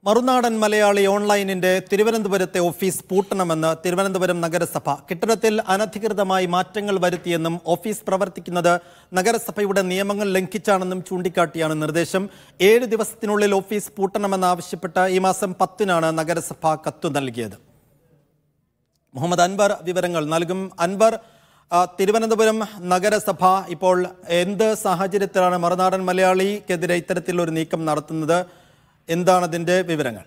മറുനാടൻ മലയാളി ഓൺലൈനിന്റെ തിരുവനന്തപുരത്തെ ഓഫീസ് പൂട്ടണമെന്ന് തിരുവനന്തപുരം നഗരസഭ കെട്ടിടത്തിൽ അനധികൃതമായി മാറ്റങ്ങൾ വരുത്തിയെന്നും ഓഫീസ് പ്രവർത്തിക്കുന്നത് നഗരസഭയുടെ നിയമങ്ങൾ ലംഘിച്ചാണെന്നും ചൂണ്ടിക്കാട്ടിയാണ് നിർദ്ദേശം ഏഴ് ദിവസത്തിനുള്ളിൽ ഓഫീസ് പൂട്ടണമെന്നാവശ്യപ്പെട്ട് ഈ മാസം പത്തിനാണ് നഗരസഭ കത്തു നൽകിയത് മുഹമ്മദ് അൻവർ വിവരങ്ങൾ നൽകും അൻവർ ആ, തിരുവനന്തപുരം നഗരസഭ ഇപ്പോൾ എന്ത് സാഹചര്യത്തിലാണ് മറുനാടൻ മലയാളിക്കെതിരെ ഇത്തരത്തിലൊരു നീക്കം നടത്തുന്നത് എന്താണ് അതിന്റെ വിവരങ്ങൾ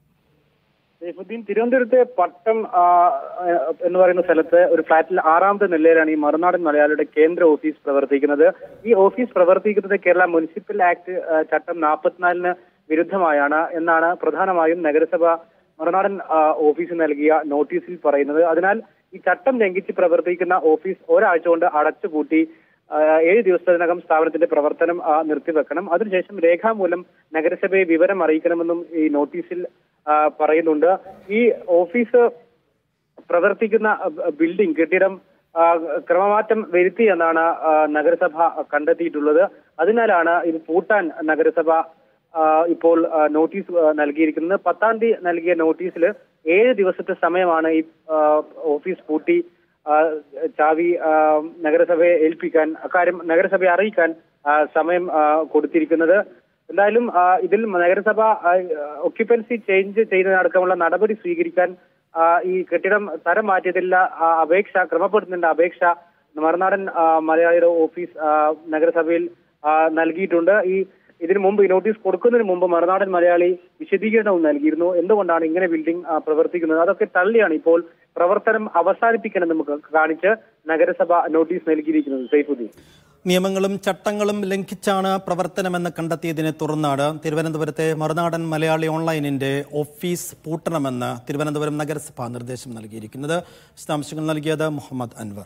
സൈഫുദ്ദീൻ തിരുവനന്തപുരത്തെ പട്ടം ആ, എന്ന് പറയുന്ന സ്ഥലത്ത് ഒരു ഫ്ളാറ്റിൽ ആറാമത്തെ നിലയിലാണ് ഈ മറുനാടൻ മലയാളിയുടെ കേന്ദ്ര ഓഫീസ് പ്രവർത്തിക്കുന്നത് ഈ ഓഫീസ് പ്രവർത്തിക്കുന്നത് കേരള മുനിസിപ്പൽ ആക്ട് ആ, ചട്ടം നാൽപ്പത്തിനാലിന് വിരുദ്ധമായാണ് എന്നാണ് പ്രധാനമായും നഗരസഭ മറുനാടൻ ആ, ഓഫീസ് നൽകിയ നോട്ടീസിൽ പറയുന്നത് അതിനാൽ ഈ ചട്ടം ലംഘിച്ച് പ്രവർത്തിക്കുന്ന ഓഫീസ് ഒരാഴ്ച കൊണ്ട് അടച്ചുപൂട്ടി ആ, ഏഴ് ദിവസത്തിനകം സ്ഥാപനത്തിന്റെ പ്രവർത്തനം ആ, നിർത്തിവെക്കണം അതിനുശേഷം രേഖാമൂലം നഗരസഭയെ വിവരം അറിയിക്കണമെന്നും ഈ നോട്ടീസിൽ ആ, പറയുന്നുണ്ട് ഈ ഓഫീസ് പ്രവർത്തിക്കുന്ന അഹ് ബിൽഡിംഗ് കെട്ടിടം ആ, ക്രമമാറ്റം വരുത്തി എന്നാണ് ആ, നഗരസഭ കണ്ടെത്തിയിട്ടുള്ളത് അതിനാലാണ് ഇത് പൂട്ടാൻ നഗരസഭ ആ, ഇപ്പോൾ ആ, നോട്ടീസ് ആ, നൽകിയിരിക്കുന്നത് പത്താം തീയതി നൽകിയ നോട്ടീസിൽ ഏഴ് ദിവസത്തെ സമയമാണ് ഈ ആ, ഓഫീസ് പൂട്ടി ആ, ചാവി ആ, നഗരസഭയെ ഏൽപ്പിക്കാൻ അക്കാര്യം നഗരസഭയെ അറിയിക്കാൻ ആ, സമയം ആ, കൊടുത്തിരിക്കുന്നത് എന്തായാലും ആ, ഇതിൽ നഗരസഭ ഒക്യുപ്പൻസി ചേഞ്ച് ചെയ്യുന്നതടക്കമുള്ള നടപടി സ്വീകരിക്കാൻ ആ, ഈ കെട്ടിടം തരം മാറ്റിയതില്ല ആ, അപേക്ഷ ക്രമപ്പെടുത്തുന്നതിന്റെ അപേക്ഷ മറുനാടൻ ആ, മലയാളിയുടെ ഓഫീസ് ആ, നഗരസഭയിൽ ആ, നൽകിയിട്ടുണ്ട് ഈ ഇതിനു മുമ്പ് ഈ നോട്ടീസ് കൊടുക്കുന്നതിന് മുമ്പ് മറുനാടൻ മലയാളി വിശദീകരണവും നൽകിയിരുന്നു എന്തുകൊണ്ടാണ് ഇങ്ങനെ ബിൽഡിംഗ് ആ, പ്രവർത്തിക്കുന്നത് അതൊക്കെ തള്ളിയാണ് ഇപ്പോൾ പ്രവർത്തനം അവസാനിപ്പിക്കണം നമുക്ക് കാണിച്ച് നഗരസഭ നോട്ടീസ് നൽകിയിരിക്കുന്നത് സൈഫുദ്ദീൻ നിയമങ്ങളും ചട്ടങ്ങളും ലംഘിച്ചാണ് പ്രവർത്തനമെന്ന് കണ്ടെത്തിയതിനെ തുടർന്നാണ് തിരുവനന്തപുരത്തെ മറുനാടൻ മലയാളി ഓൺലൈനിന്റെ ഓഫീസ് പൂട്ടണമെന്ന് തിരുവനന്തപുരം നഗരസഭ നിർദ്ദേശം നൽകിയിരിക്കുന്നത് വിശദാംശങ്ങൾ നൽകിയത് മുഹമ്മദ് അൻവർ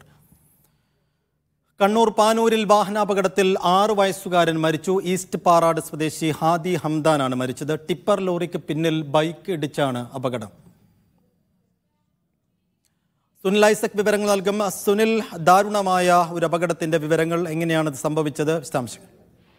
കണ്ണൂർ പാനൂരിൽ വാഹനാപകടത്തിൽ ആറു വയസ്സുകാരൻ മരിച്ചു ഈസ്റ്റ് പാറാട് സ്വദേശി ഹാദി ഹംദാനാണ് മരിച്ചത് ടിപ്പർ ലോറിക്ക് പിന്നിൽ ബൈക്ക് ഇടിച്ചാണ് അപകടം സുനിൽ ഐസക് വിവരങ്ങൾ നൽകും സുനിൽ ദാരുണമായ ഒരു അപകടത്തിന്റെ വിവരങ്ങൾ എങ്ങനെയാണ് ഇത് സംഭവിച്ചത് വിശദാംശങ്ങൾ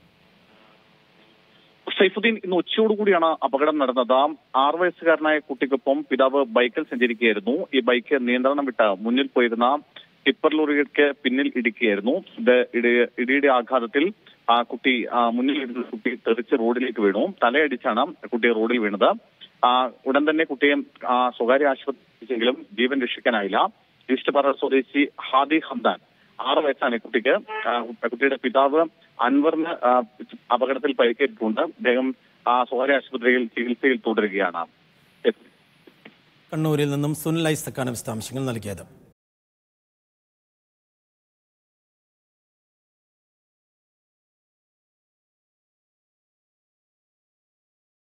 സൈഫുദ്ദീൻ ഇന്ന് ഉച്ചയോടുകൂടിയാണ് അപകടം നടന്നത് ആറ് വയസ്സുകാരനായ കുട്ടിക്കൊപ്പം പിതാവ് ബൈക്കിൽ സഞ്ചരിക്കുകയായിരുന്നു ഈ ബൈക്ക് നിയന്ത്രണം വിട്ട് മുന്നിൽ പോയിരുന്ന ടിപ്പർ ലോറിക്ക് പിന്നിൽ ഇടിക്കുകയായിരുന്നു ഇത് ഇടി- ഇടിയുടെ ആഘാതത്തിൽ ആ കുട്ടി ആ, മുന്നിൽ ഇരുന്ന കുട്ടി തെറിച്ച് റോഡിലേക്ക് വീണു തലയടിച്ചാണ് കുട്ടി റോഡിൽ വീണത് ആ, ഉടൻ തന്നെ കുട്ടിയെ ആ, സ്വകാര്യ ആശുപത്രിയെങ്കിലും ജീവൻ രക്ഷിക്കാനായില്ല ഈസ്റ്റ്പാറ സ്വദേശി ഹാദി ഹംദാൻ ആറ് വയസ്സാണ് ഈ കുട്ടിക്ക് ആ, കുട്ടിയുടെ പിതാവ് അൻവറിന് ആ, അപകടത്തിൽ പരിക്കേറ്റിട്ടുണ്ട് അദ്ദേഹം ആ, സ്വകാര്യ ആശുപത്രിയിൽ ചികിത്സയിൽ തുടരുകയാണ് കണ്ണൂരിൽ നിന്നും സുനിൽ ഐസക്കാണ് വിശദാംശങ്ങൾ നൽകിയത്